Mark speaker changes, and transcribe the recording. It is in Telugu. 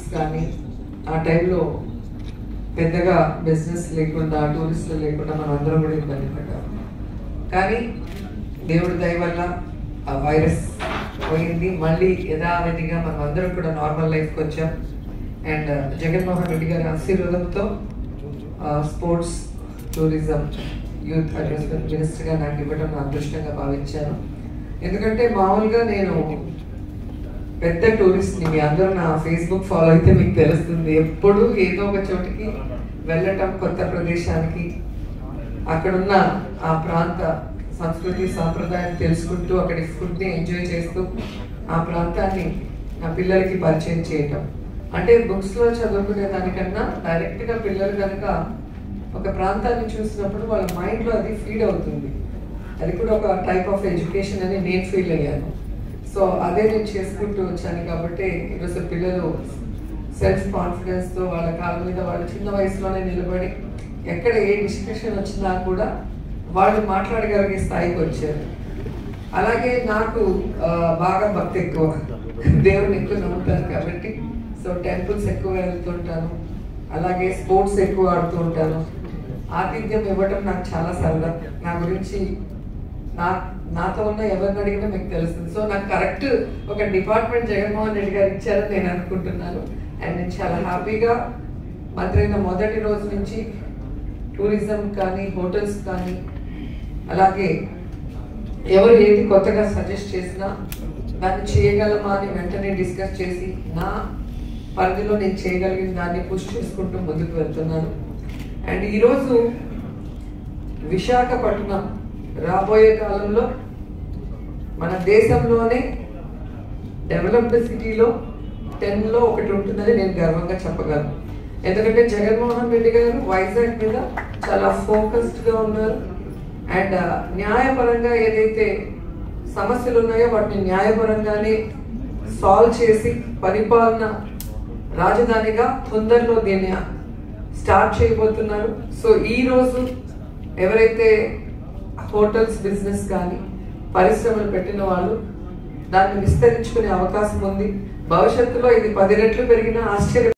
Speaker 1: కానీ ఆ టైంలో పెద్దగా బిజినెస్ లేకుండా టూరిస్టులు లేకుండా మనం అందరం కూడా ఇబ్బంది పడ్డాం కానీ దేవుడి దయ వల్ల ఆ వైరస్ పోయింది మళ్ళీ యథావిధిగా మనం అందరం కూడా నార్మల్ లైఫ్కి వచ్చాం అండ్ జగన్మోహన్ రెడ్డి గారి ఆశీర్వాదంతో స్పోర్ట్స్ టూరిజం యూత్ అడ్వైజ్మెంట్ మినిస్టర్గా నాకు ఇవ్వడం నా అదృష్టంగా భావించాను ఎందుకంటే మామూలుగా నేను పెద్ద టూరిస్ట్ని మీ అందరూ నా ఫేస్బుక్ ఫాలో అయితే మీకు తెలుస్తుంది ఎప్పుడు ఏదో ఒక చోటికి వెళ్ళటం కొత్త ప్రదేశానికి అక్కడున్న ఆ ప్రాంత సంస్కృతి సాంప్రదాయం తెలుసుకుంటూ అక్కడి ఫుడ్ని ఎంజాయ్ చేస్తూ ఆ ప్రాంతాన్ని నా పిల్లలకి పరిచయం చేయటం అంటే బుక్స్లో చదువుకునే దానికన్నా డైరెక్ట్గా పిల్లలు కనుక ఒక ప్రాంతాన్ని చూసినప్పుడు వాళ్ళ మైండ్లో అది ఫీడ్ అవుతుంది అది కూడా ఒక టైప్ ఆఫ్ ఎడ్యుకేషన్ అని నేను ఫీల్ అయ్యాను సో అదే నేను చేసుకుంటూ వచ్చాను కాబట్టి ఈరోజు పిల్లలు సెల్ఫ్ కాన్ఫిడెన్స్తో వాళ్ళ కాళ్ళ మీద వాళ్ళ చిన్న వయసులోనే నిలబడి ఎక్కడ ఏ డిస్కషన్ వచ్చినా కూడా వాళ్ళు మాట్లాడగలిగే స్థాయికి వచ్చారు అలాగే నాకు ఆ, బాగా భక్తి ఎక్కువ దేవుని ఎక్కువ నమ్ముతాను కాబట్టి సో టెంపుల్స్ ఎక్కువ వెళ్తుంటాను అలాగే స్పోర్ట్స్ ఎక్కువ ఆడుతూ ఉంటాను ఆతిథ్యం ఇవ్వటం నాకు చాలా సరదా నా గురించి నా నాతో ఉన్న ఎవరిని అడిగినా మీకు తెలుస్తుంది సో నాకు కరెక్ట్ ఒక డిపార్ట్మెంట్ జగన్మోహన్ రెడ్డి గారు ఇచ్చారని నేను అనుకుంటున్నాను అండ్ నేను చాలా హ్యాపీగా మంత్రి అయిన మొదటి రోజు నుంచి టూరిజం కానీ హోటల్స్ కానీ అలాగే ఎవరు ఏది కొత్తగా సజెస్ట్ చేసినా దాన్ని చేయగలమా అని వెంటనే డిస్కస్ చేసి నా పరిధిలో నేను చేయగలిగిన దాన్ని పుష్ చేసుకుంటూ ముందుకు వెళ్తున్నాను అండ్ ఈరోజు విశాఖపట్నం రాబోయే కాలంలో మన దేశంలోనే డెవలప్డ్ సిటీలో టెన్లో ఒకటి ఉంటుందని నేను గర్వంగా చెప్పగలను ఎందుకంటే జగన్మోహన్ రెడ్డి గారు వైజాగ్ మీద చాలా ఫోకస్డ్గా ఉన్నారు అండ్ న్యాయపరంగా ఏదైతే సమస్యలు ఉన్నాయో వాటిని న్యాయపరంగానే సాల్వ్ చేసి పరిపాలన రాజధానిగా తొందరలో దీన్ని స్టార్ట్ చేయబోతున్నారు సో ఈ రోజు ఎవరైతే హోటల్స్ బిజినెస్ కానీ పరిశ్రమలు పెట్టిన వాళ్ళు దాన్ని విస్తరించుకునే అవకాశం ఉంది భవిష్యత్తులో ఇది పది రెట్లు పెరిగినా ఆశ్చర్య